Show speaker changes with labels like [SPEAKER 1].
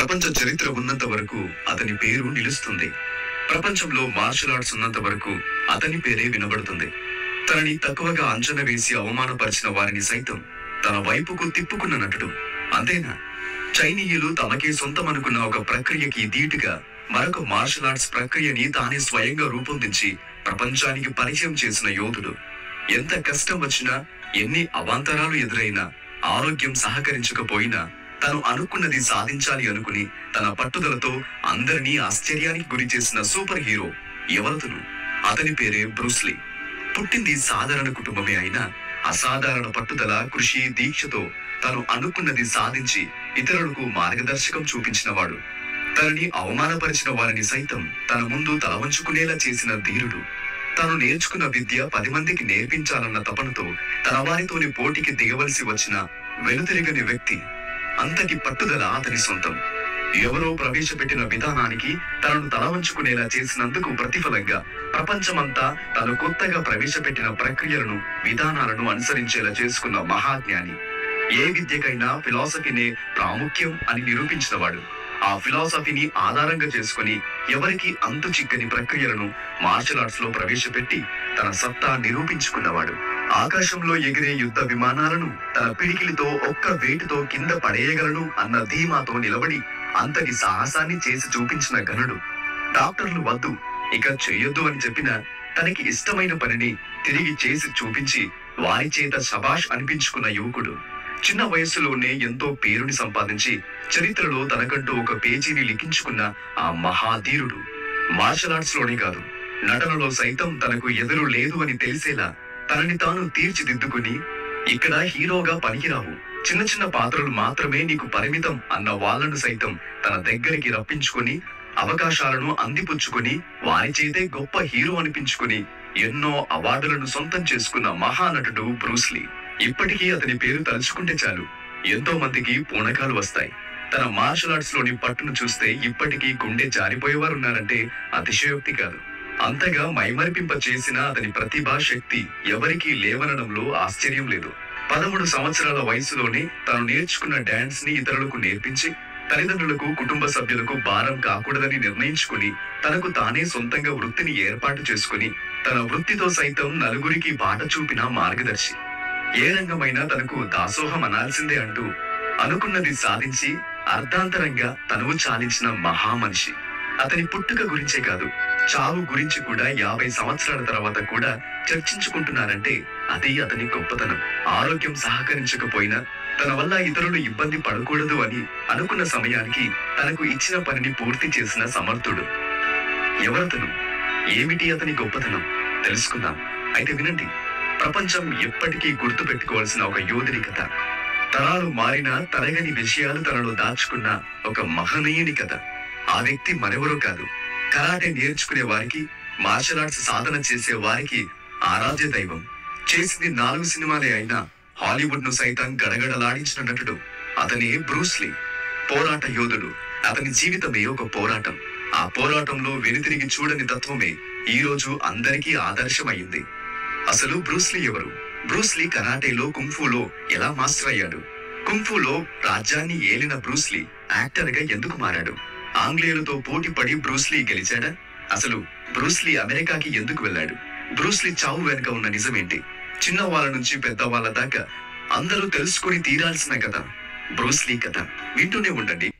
[SPEAKER 1] ప్రపంచ చరిత్ర ఉన్నంత వరకు అతని పేరు నిలుస్తుంది ప్రపంచంలో మార్షల్ ఆర్ట్స్ ఉన్నంత వరకు అతని పేరే వినబడుతుంది తనని తక్కువగా అంచనా వేసి అవమానపరిచిన వారిని సైతం తన వైపుకు తిప్పుకున్న నటుడు అంతేనా చైనీయులు తమకే సొంతం అనుకున్న ఒక ప్రక్రియకి ధీటుగా మరొక మార్షల్ ఆర్ట్స్ ప్రక్రియని తానే స్వయంగా రూపొందించి ప్రపంచానికి పరిచయం చేసిన యోధుడు ఎంత కష్టం వచ్చినా ఎన్ని అవాంతరాలు ఎదురైనా ఆరోగ్యం సహకరించకపోయినా తను అనుకున్నది సాధించాలి అనుకుని తన పట్టుదలతో అందరినీ ఆశ్చర్యానికి గురి చేసిన సూపర్ హీరో ఎవరతను అతని పేరే బ్రూస్లీ పుట్టింది సాధారణ కుటుంబమే అయినా అసాధారణ పట్టుదల కృషి దీక్షతో తను అనుకున్నది సాధించి ఇతరులకు మార్గదర్శకం చూపించినవాడు తనని అవమానపరిచిన వారిని సైతం తన ముందు తలవంచుకునేలా చేసిన ధీరుడు తాను నేర్చుకున్న విద్య పది మందికి నేర్పించాలన్న తపనతో తన వారితోని పోటీకి దిగవలసి వచ్చిన వెనుతిరగని వ్యక్తి అంతటి పట్టుదల అతని సొంతం ఎవరో ప్రవేశపెట్టిన విధానానికి తనను తలవంచుకునేలా చేసినందుకు ప్రతిఫలంగా ప్రపంచమంతా తను కొత్తగా ప్రవేశపెట్టిన ప్రక్రియలను విధానాలను అనుసరించేలా చేసుకున్న మహాజ్ఞాని ఏ విద్యకైనా ఫిలాసఫీనే ప్రాముఖ్యం అని నిరూపించినవాడు ఆ ఫిలాసఫీని ఆధారంగా చేసుకుని ఎవరికి అంతు చిక్కని ప్రక్రియలను మార్షల్ ఆర్ట్స్ లో ప్రవేశపెట్టి తన సత్తా నిరూపించుకున్నవాడు ఆకాశంలో ఎగిరే యుద్ధ విమానాలను తన పిడికిలితో ఒక్క వేటుతో కింద పడేయగలను అన్న ధీమాతో నిలబడి అంతటి సాహసాన్ని చేసి చూపించిన ఘనుడు డాక్టర్లు వద్దు ఇక చెయ్యొద్దు అని చెప్పిన తనకి ఇష్టమైన పనిని తిరిగి చేసి చూపించి వారి చేత శబాష్ అనిపించుకున్న యువకుడు చిన్న వయస్సులోనే ఎంతో పేరుని సంపాదించి చరిత్రలో తనకంటూ ఒక పేజీని లిఖించుకున్న ఆ మహాధీరుడు మార్షల్ ఆర్ట్స్ లోనే కాదు నటనలో సైతం తనకు ఎదురు లేదు అని తెలిసేలా తనని తాను తీర్చిదిద్దుకుని ఇక్కడ హీరోగా పనికిరావు చిన్న చిన్న పాత్రలు మాత్రమే నీకు పరిమితం అన్న వాళ్ళను సైతం తన దగ్గరికి రప్పించుకొని అవకాశాలను అందిపుచ్చుకొని వారి చేతే గొప్ప హీరో అనిపించుకుని ఎన్నో అవార్డులను సొంతం చేసుకున్న మహానటుడు బ్రూస్లీ ఇప్పటికీ అతని పేరు తలుచుకుంటే చాలు ఎంతో మందికి పూనకాలు వస్తాయి తన మార్షల్ ఆర్ట్స్ లోని పట్టును చూస్తే ఇప్పటికీ గుండె జారిపోయేవారు ఉన్నారంటే అతిశయోక్తి కాదు అంతగా మైమరిపింప చేసిన అతని ప్రతిభా శక్తి ఎవరికీ లేవనడంలో ఆశ్చర్యం లేదు పదమూడు సంవత్సరాల వయసులోనే తాను నేర్చుకున్న డాన్స్ ని ఇతరులకు నేర్పించి తల్లిదండ్రులకు కుటుంబ సభ్యులకు భారం కాకూడదని నిర్ణయించుకుని తనకు తానే సొంతంగా వృత్తిని ఏర్పాటు చేసుకుని తన వృత్తితో సైతం నలుగురికి బాట చూపిన మార్గదర్శి ఏ రంగమైనా తనకు దాసోహం అనాల్సిందే అంటూ అనుకున్నది సాధించి అర్ధాంతరంగా తనువు చాలించిన మహామనిషి అతని పుట్టుక గురించే కాదు చావు గురించి కూడా యాభై సంవత్సరాల తర్వాత కూడా చర్చించుకుంటున్నారంటే అది అతని గొప్పతనం ఆరోగ్యం సహకరించకపోయినా తన వల్ల ఇతరులు ఇబ్బంది పడకూడదు అని అనుకున్న సమయానికి తనకు ఇచ్చిన పనిని పూర్తి చేసిన సమర్థుడు ఎవరతను ఏమిటి అతని గొప్పతనం తెలుసుకుందాం అయితే వినండి ప్రపంచం ఎప్పటికీ గుర్తు పెట్టుకోవాల్సిన ఒక యోధుడి కథ తరాలు మారిన తరగని విషయాలు తనలో దాచుకున్న ఒక మహనీయుని కథ ఆ వ్యక్తి మరెవరో కాదు కరాటే నేర్చుకునే వారికి మార్షల్ ఆర్ట్స్ సాధన చేసే వారికి ఆరాధ్య దైవం చేసింది నాలుగు సినిమాలే అయినా హాలీవుడ్ ను సైతం గడగడలాడించిన నటుడు అతనే బ్రూస్లీ పోరాట యోధుడు అతని జీవితమే ఒక పోరాటం ఆ పోరాటంలో వెనుతిరిగి చూడని తత్వమే ఈ రోజు అందరికీ ఆదర్శమైంది అసలు బ్రూస్లీ ఎవరు బ్రూస్లీ కరాటేలో కుంఫులో ఎలా మాస్టర్ అయ్యాడు కుంఫులో రాజ్యాన్ని ఏలిన బ్రూస్లీ యాక్టర్ గా ఎందుకు మారాడు ఆంగ్లేయులతో పోటీ పడి బ్రూస్లీ గెలిచాడా అసలు బ్రూస్లీ అమెరికాకి ఎందుకు వెళ్ళాడు బ్రూస్లీ చావు వెనుక ఉన్న నిజమేంటి చిన్న వాళ్ళ నుంచి పెద్ద వాళ్ళ దాకా అందరూ తెలుసుకొని తీరాల్సిన కథ బ్రూస్లీ కథ వింటూనే ఉండండి